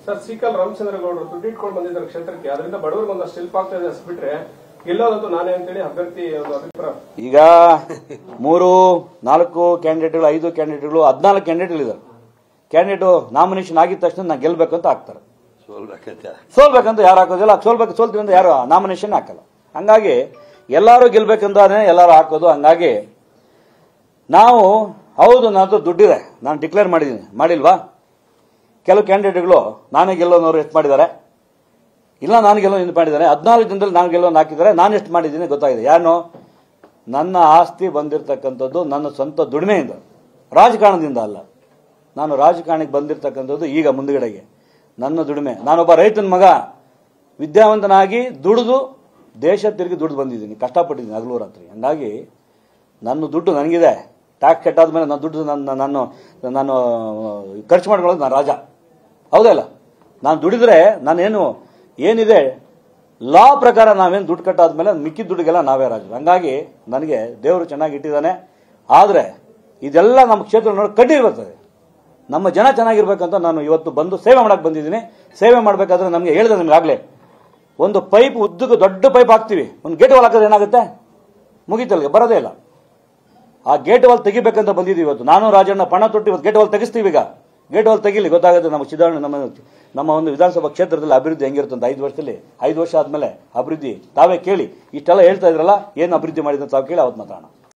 sir sickle ರಾಮಚಂದ್ರಗೌಡರು ದುಡ್ಡು ಇಟ್ಕೊಂಡು ಬಂದಿದ್ದಾರೆ ಕ್ಷೇತ್ರಕ್ಕೆ ಅದರಿಂದ ಬಡವರು ಒಂದಷ್ಟು ಹೆಲ್ಪ್ ಆಗ್ತಾ ಇದೆ ಬಿಟ್ರೆ ಗೆಲ್ಲೋದಂತೂ ನಾನೇ ಅಂತೇಳಿ ಅಭ್ಯರ್ಥಿ ಒಂದು ಅಭಿಪ್ರಾಯ ಈಗ ಮೂರು ನಾಲ್ಕು ಕ್ಯಾಂಡಿಡೇಟ್ಗಳು ಐದು ಕ್ಯಾಂಡಿಡೇಟ್ಗಳು ಹದಿನಾಲ್ಕು ಕ್ಯಾಂಡಿಡೇಟ್ಗಳಿದ್ದಾರೆ ಕ್ಯಾಂಡಿಡೇಟ್ ನಾಮಿನೇಷನ್ ಆಗಿದ ತಕ್ಷಣ ನಾನು ಗೆಲ್ಬೇಕು ಅಂತ ಹಾಕ್ತಾರೆ ಸೋಲ್ಬೇಕಂತ ಸೋಲ್ಬೇಕಂತ ಯಾರು ಹಾಕೋದಿಲ್ಲ ಸೋಲ್ಬೇಕು ಸೋಲ್ತೀವಿ ಅಂತ ಯಾರು ನಾಮಿನೇಷನ್ ಹಾಕಲ್ಲ ಹಂಗಾಗಿ ಎಲ್ಲರೂ ಗೆಲ್ಬೇಕಂತಾನೆ ಎಲ್ಲರೂ ಹಾಕೋದು ಹಂಗಾಗಿ ನಾವು ಹೌದು ನನ್ನದು ದುಡ್ಡಿದೆ ನಾನು ಡಿಕ್ಲೇರ್ ಮಾಡಿದ್ದೀನಿ ಮಾಡಿಲ್ವಾ ಕೆಲವು ಕ್ಯಾಂಡಿಡೇಟ್ಗಳು ನಾನೇ ಗೆಲ್ಲೋನವರು ಎಷ್ಟು ಮಾಡಿದ್ದಾರೆ ಇಲ್ಲ ನಾನು ಗೆಲ್ಲೋ ಇದು ಮಾಡಿದ್ದಾರೆ ಹದಿನಾಲ್ಕು ದಿನದಲ್ಲಿ ನಾನು ಗೆಲ್ಲೋನ್ ಹಾಕಿದ್ದಾರೆ ನಾನು ಎಷ್ಟು ಮಾಡಿದ್ದೀನಿ ಗೊತ್ತಾಗಿದೆ ಯಾರು ನನ್ನ ಆಸ್ತಿ ಬಂದಿರತಕ್ಕಂಥದ್ದು ನನ್ನ ಸ್ವಂತ ದುಡಿಮೆಯಿಂದ ರಾಜಕಾರಣದಿಂದ ಅಲ್ಲ ನಾನು ರಾಜಕಾರಣಕ್ಕೆ ಬಂದಿರತಕ್ಕಂಥದ್ದು ಈಗ ಮುಂದುಗಡೆಗೆ ನನ್ನ ದುಡಿಮೆ ನಾನೊಬ್ಬ ರೈತನ ಮಗ ವಿದ್ಯಾವಂತನಾಗಿ ದುಡಿದು ದೇಶ ತಿರುಗಿ ದುಡ್ದು ಬಂದಿದ್ದೀನಿ ಕಷ್ಟಪಟ್ಟಿದ್ದೀನಿ ಹಗಲು ರಾತ್ರಿ ಹಂಗಾಗಿ ನನ್ನ ದುಡ್ಡು ನನಗಿದೆ ಟ್ಯಾಕ್ಸ್ ಕಟ್ಟಾದ ಮೇಲೆ ನನ್ನ ದುಡ್ಡು ನನ್ನ ನಾನು ನಾನು ಖರ್ಚು ಮಾಡ್ಕೊಳ್ಳೋದು ನಾನು ರಾಜ ಹೌದಲ್ಲ ನಾನು ದುಡಿದ್ರೆ ನಾನೇನು ಏನಿದೆ ಲಾ ಪ್ರಕಾರ ನಾವೇನು ದುಡ್ಡು ಕಟ್ಟಾದ್ಮೇಲೆ ಮಿಕ್ಕಿದ ದುಡ್ಡಿಗೆಲ್ಲ ನಾವೇ ರಾಜರು ಹಂಗಾಗಿ ನನಗೆ ದೇವರು ಚೆನ್ನಾಗಿ ಇಟ್ಟಿದ್ದಾನೆ ಆದರೆ ಇದೆಲ್ಲ ನಮ್ಮ ಕ್ಷೇತ್ರ ನೋಡಿ ಕಡ್ಡಿ ಬರ್ತದೆ ನಮ್ಮ ಜನ ಚೆನ್ನಾಗಿರ್ಬೇಕಂತ ನಾನು ಇವತ್ತು ಬಂದು ಸೇವೆ ಮಾಡಕ್ಕೆ ಬಂದಿದ್ದೀನಿ ಸೇವೆ ಮಾಡಬೇಕಾದ್ರೆ ನಮಗೆ ಹೇಳಿದೆ ನಿಮ್ಗೆ ಆಗಲೇ ಒಂದು ಪೈಪ್ ಉದ್ದಕ್ಕೆ ದೊಡ್ಡ ಪೈಪ್ ಹಾಕ್ತೀವಿ ಒಂದು ಗೇಟ್ ವಾಲ್ ಹಾಕಿದ್ರೆ ಏನಾಗುತ್ತೆ ಮುಗೀತಲ್ಲ ಬರೋದೇ ಇಲ್ಲ ಆ ಗೇಟ್ ವಾಲ್ ತೆಗಿಬೇಕಂತ ಬಂದಿದ್ದೀವಿ ಇವತ್ತು ನಾನು ರಾಜಣ್ಣ ಪಣ ತೊಟ್ಟು ಇವತ್ತು ಗೇಟ್ ವಾಲ್ ತೆಗಿಸ್ತೀವಿ ಈಗ ಗೇಟ್ ವಾಲ್ ತೆಗಿಲಿ ಗೊತ್ತಾಗುತ್ತೆ ನಮ್ಮ ಸಿದ್ಧಾರ್ಣ ನಮ್ಮ ನಮ್ಮ ಒಂದು ವಿಧಾನಸಭಾ ಕ್ಷೇತ್ರದಲ್ಲಿ ಅಭಿವೃದ್ಧಿ ಹೆಂಗಿರುತ್ತೆ ಅಂತ ಐದು ವರ್ಷದಲ್ಲಿ ಐದು ವರ್ಷ ಆದ್ಮೇಲೆ ಅಭಿವೃದ್ಧಿ ತಾವೇ ಕೇಳಿ ಇಷ್ಟೆಲ್ಲ ಹೇಳ್ತಾ ಇದ್ರಲ್ಲ ಏನು ಅಭಿವೃದ್ಧಿ ಮಾಡಿದ್ರೆ ತಾವು ಕೇಳಿ ಅವತ್ತು ಮಾತಾಡೋಣ